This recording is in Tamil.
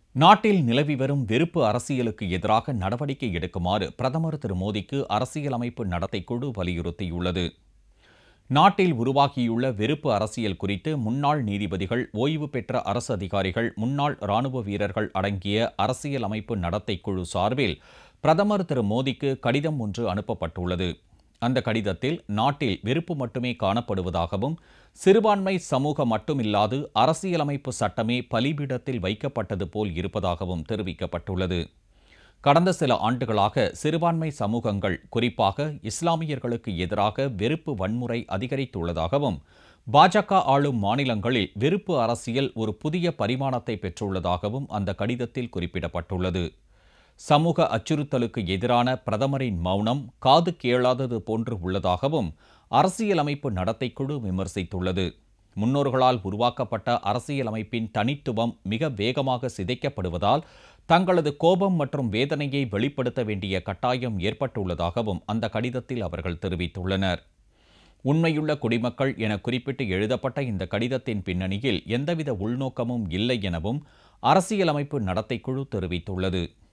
நாட்டில் நிலவி வரும் வெறுப்பு அரசியலுக்கு எதிராக நடவடிக்கை எடுக்குமாறு பிரதமர் திரு மோடிக்கு அரசியலமைப்பு நடத்தை குழு வலியுறுத்தியுள்ளது நாட்டில் உருவாகியுள்ள வெறுப்பு அரசியல் குறித்து முன்னாள் நீதிபதிகள் ஓய்வு பெற்ற அரசு அதிகாரிகள் முன்னாள் ராணுவ வீரர்கள் அடங்கிய அரசியலமைப்பு நடத்தை குழு சார்பில் பிரதமர் திரு மோடிக்கு கடிதம் ஒன்று அனுப்பப்பட்டுள்ளது அந்த கடிதத்தில் நாட்டில் வெறுப்பு மட்டுமே காணப்படுவதாகவும் சிறுபான்மை சமூகம் மட்டுமில்லாது அரசியலமைப்பு சட்டமே பலிபீடத்தில் வைக்கப்பட்டது போல் இருப்பதாகவும் தெரிவிக்கப்பட்டுள்ளது கடந்த சில ஆண்டுகளாக சிறுபான்மை சமூகங்கள் குறிப்பாக இஸ்லாமியர்களுக்கு எதிராக வெறுப்பு வன்முறை அதிகரித்துள்ளதாகவும் பாஜக ஆளும் மாநிலங்களில் வெறுப்பு அரசியல் ஒரு புதிய பரிமாணத்தை பெற்றுள்ளதாகவும் அந்த கடிதத்தில் குறிப்பிடப்பட்டுள்ளது சமூக அச்சுறுத்தலுக்கு எதிரான பிரதமரின் மௌனம் காது கேளாதது போன்று உள்ளதாகவும் அரசியலமைப்பு நடத்தைக்குழு விமர்சித்துள்ளது முன்னோர்களால் உருவாக்கப்பட்ட அரசியலமைப்பின் தனித்துவம் மிக வேகமாக சிதைக்கப்படுவதால் தங்களது கோபம் மற்றும் வேதனையை வெளிப்படுத்த வேண்டிய கட்டாயம் ஏற்பட்டுள்ளதாகவும் அந்த கடிதத்தில் அவர்கள் தெரிவித்துள்ளனர் உண்மையுள்ள குடிமக்கள் என குறிப்பிட்டு எழுதப்பட்ட இந்த கடிதத்தின் பின்னணியில் எந்தவித உள்நோக்கமும் இல்லை எனவும் அரசியலமைப்பு நடத்தைக்குழு தெரிவித்துள்ளது